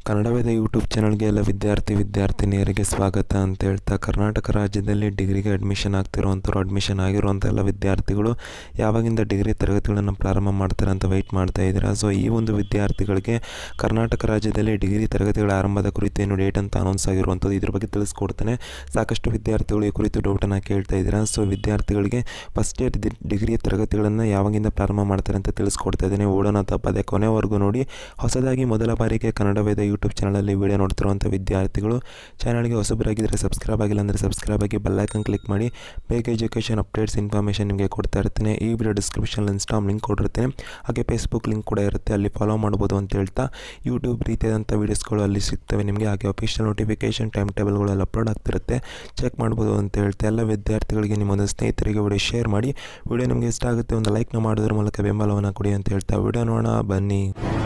Kannada Veda YouTube ಚಾನಲ್ಗೆ ಎಲ್ಲ ವಿದ್ಯಾರ್ಥಿ ವಿದ್ಯಾರ್ಥಿನಿಯರಿಗೆ ಸ್ವಾಗತ ಅಂತ ಹೇಳ್ತಾ ಕರ್ನಾಟಕ ರಾಜ್ಯದಲ್ಲಿ ಡಿಗ್ರಿಗೆ ಅಡ್ಮಿಷನ್ ಆಗ್ತಿರುವಂಥವ್ರು ಅಡ್ಮಿಷನ್ ಆಗಿರುವಂಥ ಎಲ್ಲ ವಿದ್ಯಾರ್ಥಿಗಳು ಯಾವಾಗಿಂದ ಡಿಗ್ರಿ ತರಗತಿಗಳನ್ನು ಪ್ರಾರಂಭ ಮಾಡ್ತಾರೆ ಅಂತ ವೆಯ್ಟ್ ಮಾಡ್ತಾ ಇದ್ದೀರಾ ಸೊ ಈ ಒಂದು ವಿದ್ಯಾರ್ಥಿಗಳಿಗೆ ಕರ್ನಾಟಕ ರಾಜ್ಯದಲ್ಲಿ ಡಿಗ್ರಿ ತರಗತಿಗಳ ಆರಂಭದ ಕುರಿತು ಏನು ಡೇಟ್ ಅಂತ ಅನೌನ್ಸ್ ಆಗಿರುವಂಥದ್ದು ಇದ್ರ ಬಗ್ಗೆ ತಿಳಿಸ್ಕೊಡ್ತಾನೆ ಸಾಕಷ್ಟು ವಿದ್ಯಾರ್ಥಿಗಳು ಈ ಕುರಿತು ಡೌಟನ್ನು ಕೇಳ್ತಾ ಇದ್ದೀರಾ ಸೊ ವಿದ್ಯಾರ್ಥಿಗಳಿಗೆ ಫಸ್ಟ್ ಇಯರ್ ಡಿಗ್ರಿ ತರಗತಿಗಳನ್ನು ಯಾವಾಗಿಂದ ಪ್ರಾರಂಭ ಮಾಡ್ತಾರೆ ಅಂತ ತಿಳಿಸ್ಕೊಡ್ತಾ ಇದ್ದೀನಿ ಓಡೋಣ ತಪ್ಪದೆ ಕೊನೆವರೆಗೂ ನೋಡಿ ಹೊಸದಾಗಿ ಮೊದಲ ಬಾರಿಗೆ ಕನ್ನಡ ವೇದ ಯೂಟ್ಯೂಬ್ ಚಾನಲಲ್ಲಿ ವಿಡಿಯೋ ನೋಡ್ತಿರುವಂಥ ವಿದ್ಯಾರ್ಥಿಗಳು ಚಾನಲ್ಗೆ ಹೊಸಬರಾಗಿದ್ದರೆ ಸಬ್ಸ್ಕ್ರೈಬ್ ಆಗಿಲ್ಲ ಅಂದರೆ ಸಬ್ಸ್ಕ್ರೈಬ್ ಆಗಿ ಬೆಲ್ಲೈಕನ್ ಕ್ಲಿಕ್ ಮಾಡಿ ಬೇಗ ಎಜುಕೇಷನ್ ಅಪ್ಡೇಟ್ಸ್ ಇನ್ಫಾರ್ಮೇಷನ್ ನಿಮಗೆ ಕೊಡ್ತಾ ಇರ್ತೀನಿ ಈ ವಿಡಿಯೋ ಡಿಸ್ಕ್ರಿಪ್ಷನಲ್ಲಿ ಇನ್ಸ್ಟಾಮ್ ಲಿಂಕ್ ಕೊಟ್ಟಿರ್ತೀನಿ ಹಾಗೆ ಫೇಸ್ಬುಕ್ ಲಿಂಕ್ ಕೂಡ ಇರುತ್ತೆ ಅಲ್ಲಿ ಫಾಲೋ ಮಾಡ್ಬೋದು ಅಂತ ಹೇಳ್ತಾ ಯೂಟ್ಯೂಬ್ ರೀತಿಯಾದಂಥ ವೀಡಿಯೋಸ್ಗಳು ಅಲ್ಲಿ ಸಿಗ್ತವೆ ನಿಮಗೆ ಹಾಗೆ ಅಫಿಷಿಯಲ್ ನೋಟಿಫಿಕೇಷನ್ ಟೈಮ್ ಟೇಬಲ್ಗಳಲ್ಲಿ ಅಪ್ಲೋಡ್ ಆಗ್ತಿರುತ್ತೆ ಚೆಕ್ ಮಾಡ್ಬೋದು ಅಂತ ಹೇಳ್ತಾ ಎಲ್ಲ ವಿದ್ಯಾರ್ಥಿಗಳಿಗೆ ನಿಮ್ಮ ಒಂದು ಸ್ನೇಹಿತರಿಗೆ ವಿಡಿಯೋ ಶೇರ್ ಮಾಡಿ ವಿಡಿಯೋ ನಿಮಗೆ ಇಷ್ಟ ಆಗುತ್ತೆ ಒಂದು ಲೈಕ್ನ ಮಾಡೋದ್ರ ಮೂಲಕ ಬೆಂಬಲವನ್ನು ಕೊಡಿ ಅಂತ ಹೇಳ್ತಾ ವಿಡಿಯೋ ನೋಡೋಣ ಬನ್ನಿ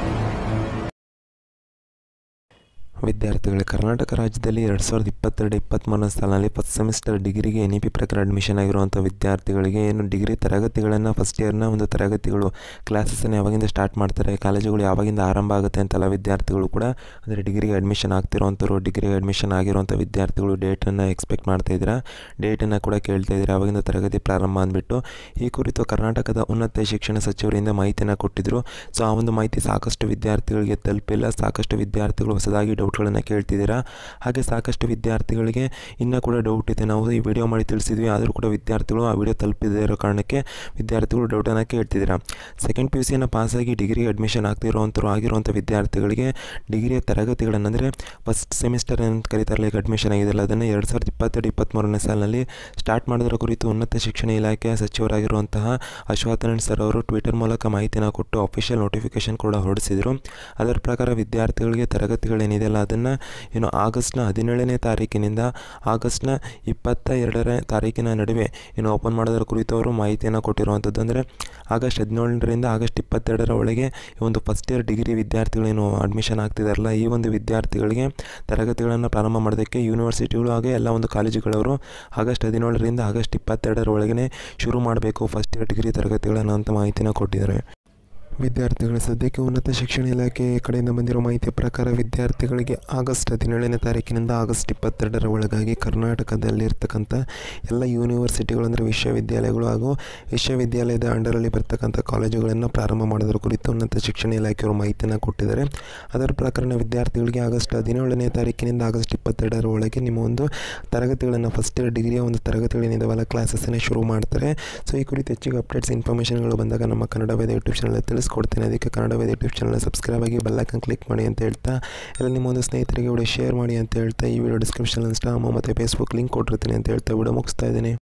ವಿದ್ಯಾರ್ಥಿಗಳು ಕರ್ನಾಟಕ ರಾಜ್ಯದಲ್ಲಿ ಎರಡು ಸಾವಿರದ ಇಪ್ಪತ್ತೆರಡು ಇಪ್ಪತ್ತ್ಮೂರನೇ ಸಾಲಿನಲ್ಲಿ ಫಸ್ಟ್ ಸೆಮಿಸ್ಟರ್ ಡಿಗ್ರಿಗೆ ಎನ್ ಇ ಪಿ ಪ್ರಕಾರ ಅಡ್ಮಿಷನ್ ಆಗಿರುವಂಥ ವಿದ್ಯಾರ್ಥಿಗಳಿಗೆ ಏನು ಡಿಗ್ರಿ ತರಗತಿಗಳನ್ನು ಫಸ್ಟ್ ಇಯರ್ನ ಒಂದು ತರಗತಿಗಳು ಕ್ಲಾಸಸ್ಸನ್ನು ಯಾವಾಗಿಂದ ಸ್ಟಾರ್ಟ್ ಮಾಡ್ತಾರೆ ಕಾಲೇಜುಗಳು ಯಾವಾಗಿಂದ ಆರಂಭ ಆಗುತ್ತೆ ಅಂತೆಲ್ಲ ವಿದ್ಯಾರ್ಥಿಗಳು ಕೂಡ ಅಂದರೆ ಡಿಗ್ರಿಗೆ ಅಡ್ಮಿಷನ್ ಆಗ್ತಿರೋವಂಥವ್ರು ಡಿಗ್ರಿಗೆ ಅಡ್ಮಿಷನ್ ಆಗಿರುವಂಥ ವಿದ್ಯಾರ್ಥಿಗಳು ಡೇಟನ್ನು ಎಕ್ಸ್ಪೆಕ್ಟ್ ಮಾಡ್ತಾ ಇದ್ದೀರಾ ಡೇಟನ್ನು ಕೂಡ ಕೇಳ್ತಾ ಇದ್ದೀರಾ ಯಾವಾಗಿಂದ ತರಗತಿ ಪ್ರಾರಂಭ ಅಂದ್ಬಿಟ್ಟು ಈ ಕುರಿತು ಕರ್ನಾಟಕದ ಉನ್ನತ ಶಿಕ್ಷಣ ಸಚಿವರಿಂದ ಮಾಹಿತಿಯನ್ನು ಕೊಟ್ಟಿದ್ದರು ಸೊ ಆ ಒಂದು ಮಾಹಿತಿ ಸಾಕಷ್ಟು ವಿದ್ಯಾರ್ಥಿಗಳಿಗೆ ತಲುಪಿಲ್ಲ ಸಾಕಷ್ಟು ವಿದ್ಯಾರ್ಥಿಗಳು ಹೊಸದಾಗಿ ಡೌಟ್ಗಳನ್ನು ಕೇಳ್ತಿದ್ದೀರಾ ಹಾಗೆ ಸಾಕಷ್ಟು ವಿದ್ಯಾರ್ಥಿಗಳಿಗೆ ಇನ್ನೂ ಕೂಡ ಡೌಟ್ ಇದೆ ನಾವು ಈ ವಿಡಿಯೋ ಮಾಡಿ ತಿಳಿಸಿದ್ವಿ ಆದರೂ ಕೂಡ ವಿದ್ಯಾರ್ಥಿಗಳು ಆ ವಿಡಿಯೋ ತಲುಪಿದೆ ಇರೋ ಕಾರಣಕ್ಕೆ ವಿದ್ಯಾರ್ಥಿಗಳು ಡೌಟನ್ನು ಕೇಳ್ತಿದ್ದೀರಾ ಸೆಕೆಂಡ್ ಪಿ ಯು ಸಿಯನ್ನು ಪಾಸಾಗಿ ಡಿಗ್ರಿ ಅಡ್ಮಿಷನ್ ಆಗ್ತಿರೋವಂಥವ್ರು ಆಗಿರುವಂಥ ವಿದ್ಯಾರ್ಥಿಗಳಿಗೆ ಡಿಗ್ರಿಯ ತರಗತಿಗಳನ್ನು ಅಂದರೆ ಫಸ್ಟ್ ಸೆಮಿಸ್ಟರ್ ಅಂತ ಕರೀತಾರಲ್ಲ ಈಗ ಅಡ್ಮಿಷನ್ ಆಗಿದೆಯಲ್ಲ ಅದನ್ನು ಎರಡು ಸಾವಿರದ ಇಪ್ಪತ್ತೆರಡು ಇಪ್ಪತ್ತ್ಮೂರನೇ ಸಾಲಿನಲ್ಲಿ ಸ್ಟಾರ್ಟ್ ಮಾಡೋದ್ರ ಕುರಿತು ಉನ್ನತ ಶಿಕ್ಷಣ ಇಲಾಖೆಯ ಸಚಿವರಾಗಿರುವಂತಹ ಅಶ್ವಥಾನಂದ್ ಸರ್ ಅವರು ಟ್ವಿಟರ್ ಮೂಲಕ ಮಾಹಿತಿನ ಕೊಟ್ಟು ಅಫಿಷಿಯಲ್ ನೋಟಿಫಿಕೇಶನ್ ಕೂಡ ಹೊರಡಿಸಿದರು ಅದರ ಪ್ರಕಾರ ವಿದ್ಯಾರ್ಥಿಗಳಿಗೆ ತರಗತಿಗಳೇನಿದೆಯಲ್ಲ ಅದನ್ನು ಏನು ಆಗಸ್ಟ್ನ ಹದಿನೇಳನೇ ತಾರೀಕಿನಿಂದ ಆಗಸ್ಟ್ನ ಇಪ್ಪತ್ತ ಎರಡನೇ ತಾರೀಕಿನ ನಡುವೆ ಏನು ಓಪನ್ ಮಾಡೋದರ ಕುರಿತು ಅವರು ಮಾಹಿತಿಯನ್ನು ಕೊಟ್ಟಿರುವಂಥದ್ದು ಅಂದರೆ ಆಗಸ್ಟ್ ಹದಿನೇಳರಿಂದ ಆಗಸ್ಟ್ ಇಪ್ಪತ್ತೆರಡರ ಒಳಗೆ ಈ ಒಂದು ಫಸ್ಟ್ ಇಯರ್ ಡಿಗ್ರಿ ವಿದ್ಯಾರ್ಥಿಗಳೇನು ಅಡ್ಮಿಷನ್ ಆಗ್ತಿದಾರಲ್ಲ ಈ ಒಂದು ವಿದ್ಯಾರ್ಥಿಗಳಿಗೆ ತರಗತಿಗಳನ್ನು ಪ್ರಾರಂಭ ಮಾಡೋದಕ್ಕೆ ಯೂನಿವರ್ಸಿಟಿಗಳು ಹಾಗೆ ಎಲ್ಲ ಒಂದು ಕಾಲೇಜುಗಳವರು ಆಗಸ್ಟ್ ಹದಿನೇಳರಿಂದ ಆಗಸ್ಟ್ ಇಪ್ಪತ್ತೆರಡರ ಒಳಗೆ ಶುರು ಮಾಡಬೇಕು ಫಸ್ಟ್ ಇಯರ್ ಡಿಗ್ರಿ ತರಗತಿಗಳನ್ನು ಅಂತ ಮಾಹಿತಿನ ಕೊಟ್ಟಿದ್ದಾರೆ ವಿದ್ಯಾರ್ಥಿಗಳ ಸದ್ಯಕ್ಕೆ ಉನ್ನತ ಶಿಕ್ಷಣ ಇಲಾಖೆ ಕಡೆಯಿಂದ ಬಂದಿರೋ ಮಾಹಿತಿಯ ಪ್ರಕಾರ ವಿದ್ಯಾರ್ಥಿಗಳಿಗೆ ಆಗಸ್ಟ್ ಹದಿನೇಳನೇ ತಾರೀಕಿನಿಂದ ಆಗಸ್ಟ್ ಇಪ್ಪತ್ತೆರಡರ ಒಳಗಾಗಿ ಕರ್ನಾಟಕದಲ್ಲಿರ್ತಕ್ಕಂಥ ಎಲ್ಲ ಯೂನಿವರ್ಸಿಟಿಗಳು ಅಂದರೆ ವಿಶ್ವವಿದ್ಯಾಲಯಗಳು ಹಾಗೂ ವಿಶ್ವವಿದ್ಯಾಲಯದ ಅಂಡರಲ್ಲಿ ಬರ್ತಕ್ಕಂಥ ಕಾಲೇಜುಗಳನ್ನು ಪ್ರಾರಂಭ ಮಾಡೋದ್ರ ಕುರಿತು ಉನ್ನತ ಶಿಕ್ಷಣ ಇಲಾಖೆಯವರು ಮಾಹಿತಿಯನ್ನು ಕೊಟ್ಟಿದ್ದಾರೆ ಅದರ ಪ್ರಕಾರ ವಿದ್ಯಾರ್ಥಿಗಳಿಗೆ ಆಗಸ್ಟ್ ಹದಿನೇಳನೇ ತಾರೀಕಿನಿಂದ ಆಗಸ್ಟ್ ಇಪ್ಪತ್ತೆರಡರ ಒಳಗೆ ನಿಮ್ಮ ಒಂದು ತರಗತಿಗಳನ್ನು ಫಸ್ಟ್ ಇಯರ್ ಡಿಗ್ರಿಯ ಒಂದು ತರಗತಿಗಳೇನಿದಾವಲ್ಲ ಕ್ಲಾಸಸ್ಸನ್ನೇ ಶುರು ಮಾಡ್ತಾರೆ ಸೊ ಈ ಕುರಿತು ಹೆಚ್ಚಿಗೆ ಅಪ್ಡೇಟ್ಸ್ ಇನ್ಫಾರ್ಮೇಷನ್ಗಳು ಬಂದಾಗ ನಮ್ಮ ಕನ್ನಡ ವೇದ ಯೂಟ್ಯೂಬ್ ಚಾನಲ್ ತಿಳಿಸ್ಕೊಡ್ತೀನಿ ಅದಕ್ಕೆ Kannada Veda YouTube channel subscribe ಆಗಿ ಬೆಲ್ಲೈಕನ್ ಕ್ಲಿಕ್ ಮಾಡಿ ಅಂತ ಹೇಳ್ತಾ ಎಲ್ಲ ನಿಮ್ಮ ಒಂದು ಸ್ನೇಹಿತರಿಗೆ ವಿಡಿಯೋ ಶೇರ್ ಮಾಡಿ ಅಂತ ಹೇಳ್ತಾ ಈ ವಿಡಿಯೋ ಡಿಸ್ಕ್ರಿಪ್ಷನ್ ಇನ್ಸ್ಟಾಗ್ರಾಮ್ ಮತ್ತು ಫೇಸ್ಬುಕ್ ಲಿಂಕ್ ಕೊಟ್ಟಿರ್ತೀನಿ ಅಂತ ಹೇಳ್ತಾ ವಿಡಿಯೋ ಮುಗಿಸ್ತಾ ಇದ್ದೀನಿ